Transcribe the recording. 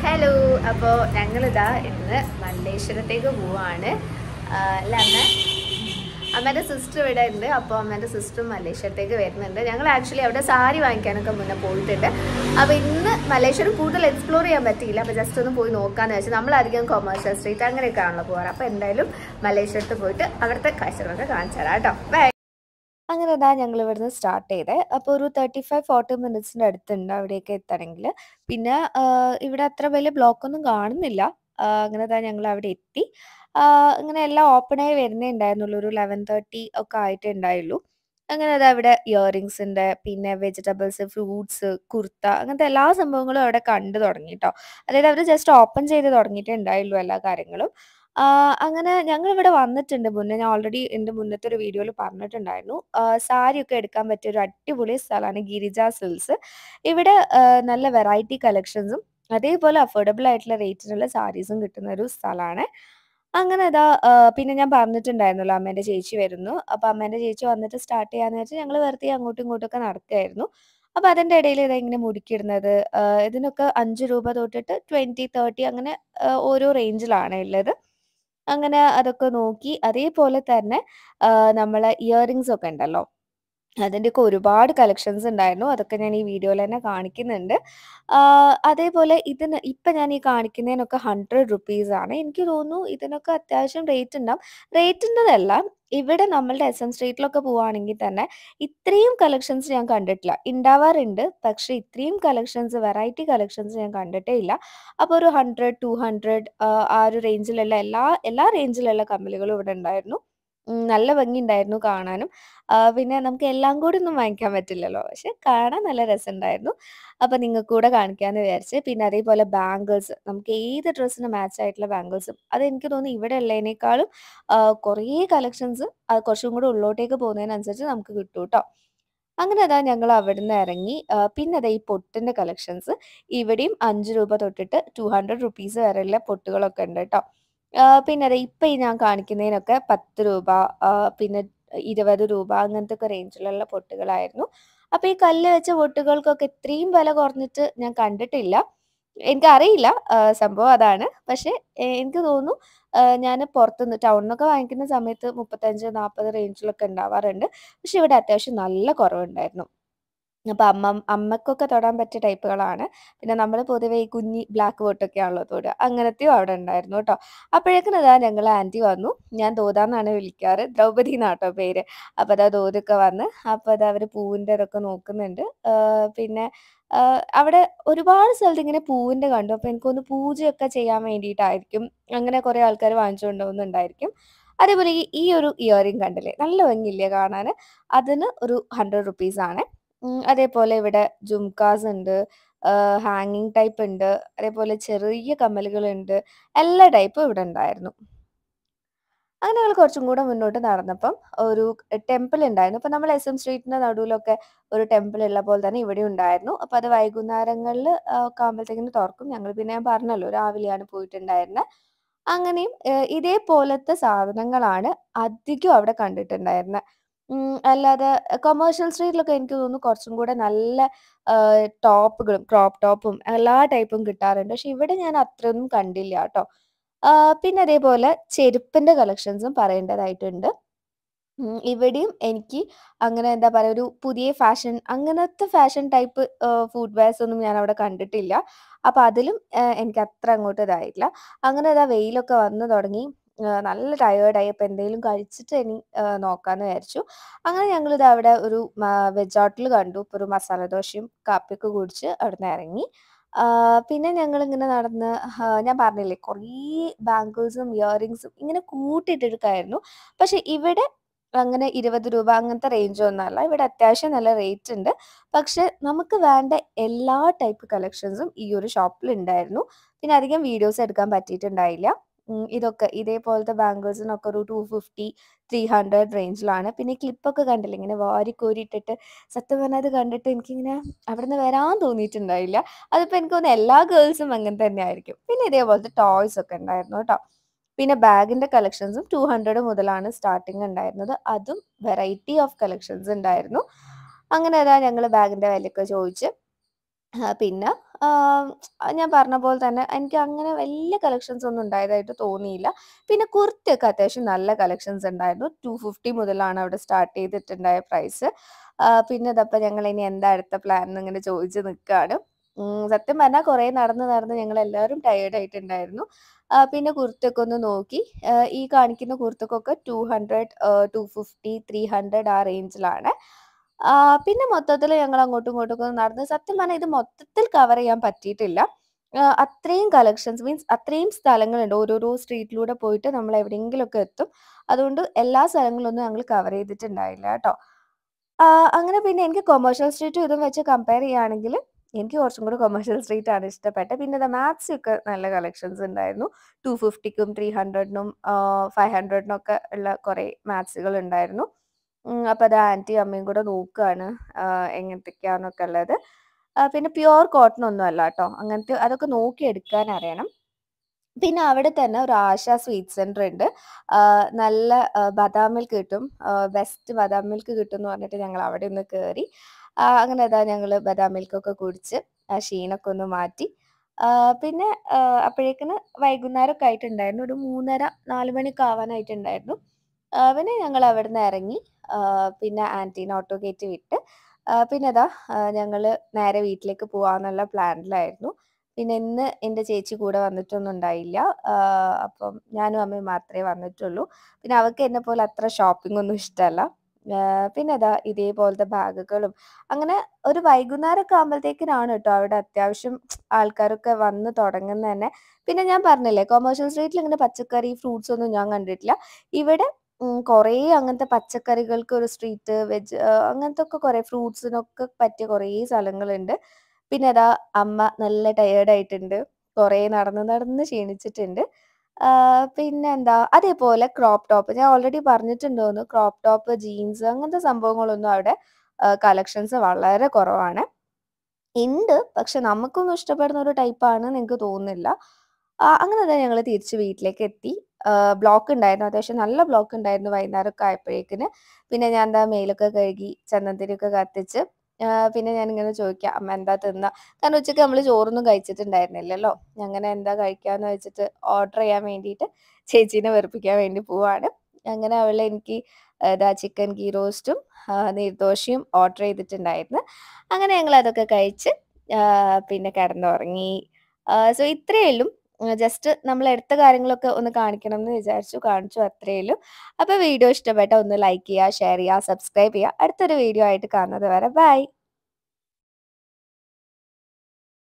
Hello അപ്പോൾ ഞങ്ങളിതാ ഇന്ന് മല്ലേശ്വരത്തേക്ക് പോവാണ് ആ, അല്ല അമ്മ അമ്മേൻ്റെ സിസ്റ്റർ ഇവിടെ ഉണ്ട് അപ്പോൾ അമ്മേൻ്റെ സിസ്റ്ററും മല്ലേശ്വരത്തേക്ക് വരുന്നുണ്ട് ഞങ്ങൾ ആക്ച്വലി അവിടെ സാരി വാങ്ങിക്കാനൊക്കെ മുന്നേ പോയിട്ടുണ്ട് അപ്പോൾ ഇന്ന് മല്ലേശ്വരം കൂടുതൽ എക്സ്പ്ലോർ ചെയ്യാൻ പറ്റിയില്ല അപ്പോൾ ജസ്റ്റ് ഒന്ന് പോയി നോക്കാമെന്ന് വെച്ചാൽ നമ്മളധികം കൊമേഴ്ഷ്യൽ സ്ട്രീറ്റ് അങ്ങനെയൊക്കെ ആണല്ലോ പോകാറ് അപ്പോൾ എന്തായാലും മല്ലേശ്വരത്ത് പോയിട്ട് അവിടുത്തെ കാഴ്ചകളൊക്കെ കാണിച്ചു തരാം കേട്ടോ ബൈ അങ്ങനെ ഇതാ ഞങ്ങൾ ഇവിടുന്ന് സ്റ്റാർട്ട് ചെയ്തേ അപ്പോൾ ഒരു തേർട്ടി ഫൈവ് ഫോർട്ടി മിനിറ്റ്സിൻ്റെ അടുത്തുണ്ട് അവിടേക്ക് എത്തണമെങ്കിൽ പിന്നെ ആ, ഇവിടെ അത്ര വലിയ ബ്ലോക്ക് ഒന്നും കാണുന്നില്ല ആ, അങ്ങനെ ഇതാ ഞങ്ങൾ അവിടെ എത്തി ആ, ഇങ്ങനെ എല്ലാം ഓപ്പണായി വരുന്നേ ഉണ്ടായിരുന്നുള്ളൂ ഒരു ലെവൻ തേർട്ടി ഒക്കെ ആയിട്ടേ ഉണ്ടായുള്ളൂ അങ്ങനെ അത് അവിടെ ഇയറിങ്സിൻ്റെ പിന്നെ വെജിറ്റബിൾസ് ഫ്രൂട്ട്സ് കുർത്ത അങ്ങനത്തെ എല്ലാ സംഭവങ്ങളും അവിടെ കണ്ടു തുടങ്ങി കേട്ടോ അതായത് അവർ ജസ്റ്റ് ഓപ്പൺ ചെയ്ത് തുടങ്ങിയിട്ടേ ഉണ്ടായുള്ളൂ എല്ലാ കാര്യങ്ങളും ആ, അങ്ങനെ ഞങ്ങൾ ഇവിടെ വന്നിട്ടുണ്ട് മുന്നേ ഞാൻ ഓൾറെഡി എൻ്റെ മുന്നത്തെ ഒരു വീഡിയോയിൽ പറഞ്ഞിട്ടുണ്ടായിരുന്നു ആ, സാരിയൊക്കെ എടുക്കാൻ പറ്റിയ ഒരു അടിപൊളി സ്ഥലമാണ് ഗിരിജ സിൽസ് ഇവിടെ ആ, നല്ല വെറൈറ്റി കളക്ഷൻസും അതേപോലെ അഫോർഡബിൾ ആയിട്ടുള്ള റേറ്റിനുള്ള സാരീസും കിട്ടുന്ന ഒരു സ്ഥലമാണ് അങ്ങനെ അതാ ആ, പിന്നെ ഞാൻ പറഞ്ഞിട്ടുണ്ടായിരുന്നല്ലോ അമ്മേൻ്റെ ചേച്ചി വരുന്നു അപ്പോൾ അമ്മേൻ്റെ ചേച്ചി വന്നിട്ട് സ്റ്റാർട്ട് ചെയ്യാന്ന് വെച്ചാൽ ഞങ്ങൾ വെറുതെ അങ്ങോട്ടും ഇങ്ങോട്ടും ഒക്കെ നടക്കുകയായിരുന്നു അപ്പോൾ അതിൻ്റെ ഇടയിൽ ഇതാ ഇങ്ങനെ മുടിക്കിടുന്നത് ആ, ഇതിനൊക്കെ അഞ്ച് രൂപ തൊട്ടിട്ട് ട്വൻറ്റി തേർട്ടി അങ്ങനെ ആ, ഓരോ റേഞ്ചിലാണ് ഉള്ളത് അങ്ങനെ അതൊക്കെ നോക്കി അതേപോലെ തന്നെ നമ്മൾ ഇയറിങ്സ് ഒക്കെ ഉണ്ടല്ലോ അതിൻ്റെയൊക്കെ ഒരുപാട് കളക്ഷൻസ് ഉണ്ടായിരുന്നു അതൊക്കെ ഞാൻ ഈ വീഡിയോയിൽ തന്നെ കാണിക്കുന്നുണ്ട് ആ, അതേപോലെ ഇതിന് ഇപ്പം ഞാൻ ഈ കാണിക്കുന്നതിനൊക്കെ ഹൺഡ്രഡ് റുപ്പീസ് ആണ് എനിക്ക് തോന്നുന്നു ഇതിനൊക്കെ അത്യാവശ്യം റേറ്റ് ഉണ്ടാവും റേറ്റിൻ്റെതല്ല ഇവിടെ നമ്മളുടെ എസ് എം സ്ട്രീറ്റിലൊക്കെ പോവുകയാണെങ്കിൽ തന്നെ ഇത്രയും കളക്ഷൻസ് ഞാൻ കണ്ടിട്ടില്ല ഉണ്ടാവാറുണ്ട് പക്ഷേ ഇത്രയും കളക്ഷൻസ് വെറൈറ്റി കളക്ഷൻസ് ഞാൻ കണ്ടിട്ടേ ഇല്ല അപ്പോൾ ഒരു ഹൺഡ്രഡ് ടു ഹൺഡ്രഡ് ആ ഒരു റേഞ്ചിലുള്ള എല്ലാ എല്ലാ റേഞ്ചിലുള്ള കമ്മലുകളും ഇവിടെ ഉണ്ടായിരുന്നു ഉം, നല്ല ഭംഗിയുണ്ടായിരുന്നു കാണാനും ആ, പിന്നെ നമുക്ക് എല്ലാം കൂടി ഒന്നും വാങ്ങിക്കാൻ പറ്റില്ലല്ലോ പക്ഷെ കാണാൻ നല്ല രസമുണ്ടായിരുന്നു അപ്പം നിങ്ങൾക്ക് കൂടെ കാണിക്കാമെന്ന് വിചാരിച്ച് പിന്നെ അതേപോലെ ബാംഗിൾസ് നമുക്ക് ഏത് ഡ്രസ്സിന് മാച്ച് ആയിട്ടുള്ള ബാംഗിൾസും അത് എനിക്ക് തോന്നുന്നു ഇവിടെ ഉള്ളതിനേക്കാളും ആ, കുറേ കളക്ഷൻസ് അത് കുറച്ചും കൂടെ ഉള്ളോട്ടേക്ക് പോകുന്നതിനനുസരിച്ച് നമുക്ക് കിട്ടും കേട്ടോ അങ്ങനെ അതാ ഞങ്ങൾ അവിടുന്ന് ഇറങ്ങി ആ, പിന്നെ അതാ ഈ പൊട്ടിൻ്റെ കളക്ഷൻസ് ഇവിടെയും അഞ്ച് രൂപ തൊട്ടിട്ട് ടു ഹൺഡ്രഡ് റുപ്പീസ് വരെയുള്ള പൊട്ടുകളൊക്കെ ഉണ്ട് കേട്ടോ ആ, പിന്നെ അതെ ഇപ്പം ഈ ഞാൻ കാണിക്കുന്നതിനൊക്കെ പത്ത് രൂപ ആ, പിന്നെ ഇരുപത് രൂപ അങ്ങനത്തെ ഒക്കെ റേഞ്ചിലുള്ള പൊട്ടുകളായിരുന്നു അപ്പോൾ ഈ കല്ല് വെച്ച പൊട്ടുകൾക്കൊക്കെ ഇത്രയും വില കുറഞ്ഞിട്ട് ഞാൻ കണ്ടിട്ടില്ല എനിക്കറിയില്ല ആ, സംഭവം അതാണ് പക്ഷേ എ- എനിക്ക് തോന്നുന്നു ഞാൻ പുറത്തുനിന്ന് ടൗണിൽ നിന്നൊക്കെ വാങ്ങിക്കുന്ന സമയത്ത് മുപ്പത്തഞ്ച് നാൽപ്പത് റേഞ്ചിലൊക്കെ ഉണ്ടാവാറുണ്ട് പക്ഷെ ഇവിടെ അത്യാവശ്യം നല്ല കുറവുണ്ടായിരുന്നു അപ്പോൾ അമ്മ അമ്മക്കൊക്കെ തൊടാൻ പറ്റിയ ടൈപ്പുകളാണ് പിന്നെ നമ്മൾ പൊതുവേ ഈ കുഞ്ഞി ബ്ലാക്ക് ബോട്ടൊക്കെ ആണല്ലോ തൊടുക അങ്ങനത്തെയും അവിടെ ഉണ്ടായിരുന്നു കേട്ടോ അപ്പോഴേക്കും അതാ ഞങ്ങൾ ആൻറ്റി വന്നു ഞാൻ ദോതാന്നാണ് വിളിക്കാറ് ദ്രൗപദി എന്നാട്ടോ പേര് അപ്പോൾ അതാ ദോതൊക്കെ വന്ന് അപ്പോൾ അത് അവർ പൂവിൻ്റെ ഇതൊക്കെ നോക്കുന്നുണ്ട് ആ, പിന്നെ ആ, അവിടെ ഒരുപാട് സ്ഥലത്ത് ഇങ്ങനെ പൂവിൻ്റെ കണ്ടു അപ്പോൾ എനിക്കൊന്ന് പൂജയൊക്കെ ചെയ്യാൻ വേണ്ടിയിട്ടായിരിക്കും അങ്ങനെ കുറേ ആൾക്കാർ വാങ്ങിച്ചുകൊണ്ട് പോകുന്നുണ്ടായിരിക്കും അതേപോലെ ഈ ഈ ഒരു ഇയറിംഗ് കണ്ടില്ലേ നല്ല ഭംഗിയില്ലേ കാണാൻ അതിന് ഒരു ഹൺഡ്രഡ് റുപ്പീസാണ് ഉം, അതേപോലെ ഇവിടെ ജുംകാസ് ഉണ്ട് ഹാങ്ങിങ് ടൈപ്പ് ഉണ്ട് അതേപോലെ ചെറിയ കമ്മലുകളുണ്ട് എല്ലാ ടൈപ്പും ഇവിടെ ഉണ്ടായിരുന്നു അങ്ങനെ ഞങ്ങൾ കുറച്ചും കൂടെ മുന്നോട്ട് നടന്നപ്പം ഒരു ടെമ്പിൾ ഉണ്ടായിരുന്നു അപ്പം നമ്മൾ എസ് എം സ്ട്രീറ്റിൻ്റെ നടുവിലൊക്കെ ഒരു ടെമ്പിൾ ഉള്ള പോലെ തന്നെ ഇവിടെ ഉണ്ടായിരുന്നു അപ്പം അത് വൈകുന്നേരങ്ങളിൽ ഒക്കെ ആകുമ്പോഴത്തേക്കിന് തുറക്കും ഞങ്ങൾ പിന്നെ ഞാൻ പറഞ്ഞല്ലോ രാവിലെയാണ് പോയിട്ടുണ്ടായിരുന്നത് അങ്ങനെയും ഏഹ്, ഇതേപോലത്തെ സാധനങ്ങളാണ് അധികം അവിടെ കണ്ടിട്ടുണ്ടായിരുന്നത് ഉം, അല്ലാതെ കൊമേഴ്ഷ്യൽ സ്ട്രീറ്റിലൊക്കെ എനിക്ക് തോന്നുന്നു കുറച്ചും കൂടെ നല്ല ടോപ്പുകളും ക്രോപ്പ് ടോപ്പും എല്ലാ ടൈപ്പും കിട്ടാറുണ്ട് പക്ഷെ ഇവിടെ ഞാൻ അത്രയൊന്നും കണ്ടില്ല കേട്ടോ ആ, പിന്നെ അതേപോലെ ചെരുപ്പിന്റെ കളക്ഷൻസും പറയേണ്ടതായിട്ടുണ്ട് ഉം, ഇവിടെയും എനിക്ക് അങ്ങനെ എന്താ പറയുക ഒരു പുതിയ ഫാഷൻ അങ്ങനത്തെ ഫാഷൻ ടൈപ്പ് ഫുഡ് വെയർസ് ഒന്നും ഞാൻ അവിടെ കണ്ടിട്ടില്ല അപ്പം അതിലും ആ, എനിക്ക് അത്ര അങ്ങോട്ട് ഇതായിട്ടില്ല അങ്ങനെ ഇതാ വെയിലൊക്കെ വന്നു തുടങ്ങി ആ, നല്ല ടയേർഡായി അപ്പം എന്തെങ്കിലും കഴിച്ചിട്ട് ഇനി ആ, നോക്കാമെന്ന് വിചാരിച്ചു അങ്ങനെ ഞങ്ങളിത് അവിടെ ഒരു വെജ് ഹോട്ടൽ കണ്ടു ഇപ്പോൾ ഒരു മസാല ദോശയും കാപ്പിയൊക്കെ കുടിച്ച് അവിടുന്ന് ഇറങ്ങി ആ, പിന്നെ ഞങ്ങളിങ്ങനെ നടന്ന് ആ, ഞാൻ പറഞ്ഞില്ലേ കുറേ ബാംഗിൾസും ഇയറിങ്സും ഇങ്ങനെ കൂട്ടിയിട്ടെടുക്കായിരുന്നു പക്ഷെ ഇവിടെ അങ്ങനെ ഇരുപത് രൂപ അങ്ങനത്തെ റേഞ്ച് ഒന്നുമല്ല ഇവിടെ അത്യാവശ്യം നല്ല റേറ്റ് ഉണ്ട് പക്ഷെ നമുക്ക് വേണ്ട എല്ലാ ടൈപ്പ് കളക്ഷൻസും ഈ ഒരു ഷോപ്പിൽ ഉണ്ടായിരുന്നു പിന്നെ അധികം വീഡിയോസ് എടുക്കാൻ പറ്റിയിട്ടുണ്ടായില്ല ഉം, ഇതൊക്കെ ഇതേപോലത്തെ ബാംഗിൾസിനൊക്കെ ഒരു ടു ഫിഫ്റ്റി ത്രീ ഹൺഡ്രഡ് റേഞ്ചിലാണ് പിന്നെ ക്ലിപ്പൊക്കെ കണ്ടില്ലേ ഇങ്ങനെ വാരിക്കോരി ഇട്ടിട്ട് സത്യം പറഞ്ഞാൽ അത് കണ്ടിട്ട് എനിക്കിങ്ങനെ അവിടെ നിന്ന് വരാൻ തോന്നിയിട്ടുണ്ടായില്ല അതിപ്പോൾ എനിക്ക് തോന്നുന്നു എല്ലാ ഗേൾസും അങ്ങനെ തന്നെ ആയിരിക്കും പിന്നെ ഇതേപോലത്തെ ടോയ്സ് ഒക്കെ ഉണ്ടായിരുന്നു കേട്ടോ പിന്നെ ബാഗിൻ്റെ കളക്ഷൻസും ടു ഹൺഡ്രഡ് മുതലാണ് സ്റ്റാർട്ടിങ് ഉണ്ടായിരുന്നത് അതും വെറൈറ്റി ഓഫ് കളക്ഷൻസ് ഉണ്ടായിരുന്നു അങ്ങനെ അതാ ഞങ്ങൾ ബാഗിൻ്റെ വിലയൊക്കെ ചോദിച്ച് ആ, പിന്നെ ആഹ്, ഞാൻ പറഞ്ഞ പോലെ തന്നെ എനിക്ക് അങ്ങനെ വലിയ കളക്ഷൻസ് ഒന്നും ഉണ്ടായതായിട്ട് തോന്നിയില്ല. പിന്നെ കുർത്തയൊക്കെ അത്യാവശ്യം നല്ല കളക്ഷൻസ് ഉണ്ടായിരുന്നു. 250 മുതലാണ് അവിടെ സ്റ്റാർട്ട് ചെയ്തിട്ടുണ്ടായ പ്രൈസ്. ആഹ്, പിന്നെ ഇതപ്പം ഞങ്ങളിനി എന്താ അടുത്ത പ്ലാൻ എന്നിങ്ങനെ ചോദിച്ച് നിക്കാണ്. ഉം, സത്യം പറഞ്ഞാൽ കുറേ നടന്ന് നടന്ന് ഞങ്ങളെല്ലാവരും ടയേർഡ് ആയിട്ടുണ്ടായിരുന്നു. ആഹ്, പിന്നെ കുർത്തയൊക്കെ ഒന്ന് നോക്കി. ആഹ്, ഈ കാണിക്കുന്ന കുർത്തക്കൊക്കെ 200, ഏഹ്, 250, 300 ആ റേഞ്ചിലാണ്. ആഹ്, പിന്നെ മൊത്തത്തില് ഞങ്ങൾ അങ്ങോട്ടും ഇങ്ങോട്ടും ഒക്കെ നടന്ന് സത്യം പറഞ്ഞാൽ ഇത് മൊത്തത്തിൽ കവർ ചെയ്യാൻ പറ്റിയിട്ടില്ല. ആഹ്, അത്രയും കളക്ഷൻസ് മീൻസ് അത്രയും സ്ഥലങ്ങളുണ്ട്. ഓരോരോ സ്ട്രീറ്റിലൂടെ പോയിട്ട് നമ്മൾ എവിടെയെങ്കിലുമൊക്കെ എത്തും. അതുകൊണ്ട് എല്ലാ സ്ഥലങ്ങളൊന്നും ഞങ്ങൾ കവർ ചെയ്തിട്ടുണ്ടായില്ല കേട്ടോ. ആഹ്, അങ്ങനെ പിന്നെ എനിക്ക് കൊമേഴ്ഷ്യൽ സ്ട്രീറ്റും ഇതും വെച്ച് കമ്പയർ ചെയ്യുകയാണെങ്കിൽ എനിക്ക് കുറച്ചും കൂടി കൊമേഴ്ഷ്യൽ സ്ട്രീറ്റ് ആണ് ഇഷ്ടപ്പെട്ടത്. പിന്നെ ദാ മാക്സി ഒക്കെ നല്ല കളക്ഷൻസ് ഉണ്ടായിരുന്നു. 250ക്കും 300നും ആഹ്, 500നും ഒക്കെ ഉള്ള കുറേ മാക്സികൾ ഉണ്ടായിരുന്നു. ഉം, അപ്പോൾ അത് ആന്റിയും അമ്മയും കൂടെ നോക്കുകയാണ് ആഹ്, എങ്ങനത്തെയൊക്കെയാന്നൊക്കെ ഉള്ളത്. ആഹ്, പിന്നെ പ്യുവർ കോട്ടൺ ഒന്നും അല്ല കേട്ടോ. അങ്ങനത്തെ അതൊക്കെ നോക്കി എടുക്കാൻ അറിയണം. പിന്നെ അവിടെ തന്നെ ഒരു ആശ സ്വീറ്റ് സെന്റർ ഉണ്ട്. ആഹ്, നല്ല ആഹ്, ബദാം മിൽക്ക് കിട്ടും. ആഹ്, ബെസ്റ്റ് ബദാം മിൽക്ക് കിട്ടും എന്ന് പറഞ്ഞിട്ട് ഞങ്ങൾ അവിടെ ഒന്ന് കയറി. ആഹ്, അങ്ങനെ അതാ ഞങ്ങൾ ബദാം മിൽക്കൊക്കെ കുടിച്ച് ആ ക്ഷീണമൊക്കെ ഒന്ന് മാറ്റി. ആഹ്, പിന്നെ ആഹ്, അപ്പോഴേക്കിന് വൈകുന്നേരമൊക്കെ ആയിട്ടുണ്ടായിരുന്നു. ഒരു 3:30, 4 മണിയൊക്കെ ആവാനായിട്ടുണ്ടായിരുന്നു. ആഹ്, പിന്നെ ഞങ്ങൾ അവിടുന്ന് ഇറങ്ങി. ആഹ്, പിന്നെ ആന്റീനെ ഓട്ടോ കയറ്റി വിട്ട് ആഹ്, പിന്നെ ദാ ആഹ്, ഞങ്ങൾ നേരെ വീട്ടിലേക്ക് പോവാന്നുള്ള പ്ലാനിലായിരുന്നു. പിന്നെ ഇന്ന് എൻ്റെ ചേച്ചി കൂടെ വന്നിട്ടൊന്നും ഉണ്ടായില്ല. ആഹ്, അപ്പം ഞാനും അമ്മയും മാത്രമേ വന്നിട്ടുള്ളൂ. പിന്നെ അവൾക്ക് എന്നെപ്പോലെ അത്ര ഷോപ്പിംഗ് ഒന്നും ഇഷ്ടമല്ല. ആഹ്, പിന്നെ ദാ ഇതേപോലത്തെ ബാഗുകളും അങ്ങനെ ഒരു വൈകുന്നേരമൊക്കെ ആകുമ്പോഴത്തേക്കിനാണ് കേട്ടോ അവിടെ അത്യാവശ്യം ആൾക്കാരൊക്കെ വന്ന് തുടങ്ങുന്നത് തന്നെ. പിന്നെ ഞാൻ പറഞ്ഞില്ലേ കൊമേഴ്ഷ്യൽ സ്ട്രീറ്റിൽ ഇങ്ങനെ പച്ചക്കറി, ഫ്രൂട്ട്സ് ഒന്നും ഞാൻ കണ്ടിട്ടില്ല. ഇവിടെ ഉം, കുറേ അങ്ങനത്തെ പച്ചക്കറികൾക്ക് ഒരു സ്ട്രീറ്റ്, വെജ് ആഹ്, അങ്ങനത്തെ ഒക്കെ കുറേ ഫ്രൂട്ട്സിനൊക്കെ പറ്റിയ കുറേ സ്ഥലങ്ങളുണ്ട്. പിന്നെ അതാ അമ്മ നല്ല ടയേർഡ് ആയിട്ടുണ്ട്. കുറേ നടന്ന് നടന്ന് ക്ഷീണിച്ചിട്ടുണ്ട്. ആഹ്, പിന്നെന്താ അതേപോലെ ക്രോപ്പ് ടോപ്പ് ഞാൻ ഓൾറെഡി പറഞ്ഞിട്ടുണ്ട് തോന്നുന്നു. ക്രോപ്പ് ടോപ്പ്, ജീൻസ് അങ്ങനത്തെ സംഭവങ്ങളൊന്നും അവിടെ ആഹ്, കളക്ഷൻസ് വളരെ കുറവാണ്. ഇണ്ട്. പക്ഷെ നമുക്കൊന്നും ഇഷ്ടപ്പെടുന്ന ഒരു ടൈപ്പ് ആണെന്ന് എനിക്ക് തോന്നുന്നില്ല. ആഹ്, അങ്ങനെ ദാ ഞങ്ങൾ തിരിച്ച് വീട്ടിലേക്ക് എത്തി. ആഹ്, ബ്ലോക്ക് ഉണ്ടായിരുന്നു. അത്യാവശ്യം നല്ല ബ്ലോക്ക് ഉണ്ടായിരുന്നു വൈകുന്നേരമൊക്കെ ആയപ്പോഴേക്കിന്. പിന്നെ ഞാൻ ദാ മേലൊക്കെ കഴുകി ചന്ദനത്തിരിയൊക്കെ കത്തിച്ച് ആഹ്, പിന്നെ ഞാനിങ്ങനെ ചോദിക്കാം അമ്മ എന്താ തിന്നാ? കാരണം ഉച്ചയ്ക്ക് നമ്മൾ ചോറൊന്നും കഴിച്ചിട്ടുണ്ടായിരുന്നില്ലല്ലോ. അങ്ങനെ എന്താ കഴിക്കാന്ന് വെച്ചിട്ട് ഓർഡർ ചെയ്യാൻ വേണ്ടിയിട്ട് ചേച്ചീനെ വെറുപ്പിക്കാൻ വേണ്ടി പോവാണ്. അങ്ങനെ അവൾ എനിക്ക് ദാ ചിക്കൻ ഗീ റോസ്റ്റും ആഹ്, നീർദോശയും ഓർഡർ ചെയ്തിട്ടുണ്ടായിരുന്നു. അങ്ങനെ ഞങ്ങൾ അതൊക്കെ കഴിച്ച് ആഹ്, പിന്നെ കിടന്നുറങ്ങി. ആഹ്, സോ ഇത്രയേ ഉള്ളൂ. ജസ്റ്റ് നമ്മൾ എടുത്ത കാര്യങ്ങളൊക്കെ ഒന്ന് കാണിക്കണം എന്ന് വിചാരിച്ചു. കാണിച്ചു അത്രയേ ഉള്ളൂ. അപ്പോൾ വീഡിയോ ഇഷ്ടപ്പെട്ടാൽ ഒന്ന് ലൈക്ക് ചെയ്യുക, ഷെയർ ചെയ്യുക, സബ്സ്ക്രൈബ് ചെയ്യുക. അടുത്തൊരു വീഡിയോ ആയിട്ട് കാണുന്നത് വരെ ബൈ.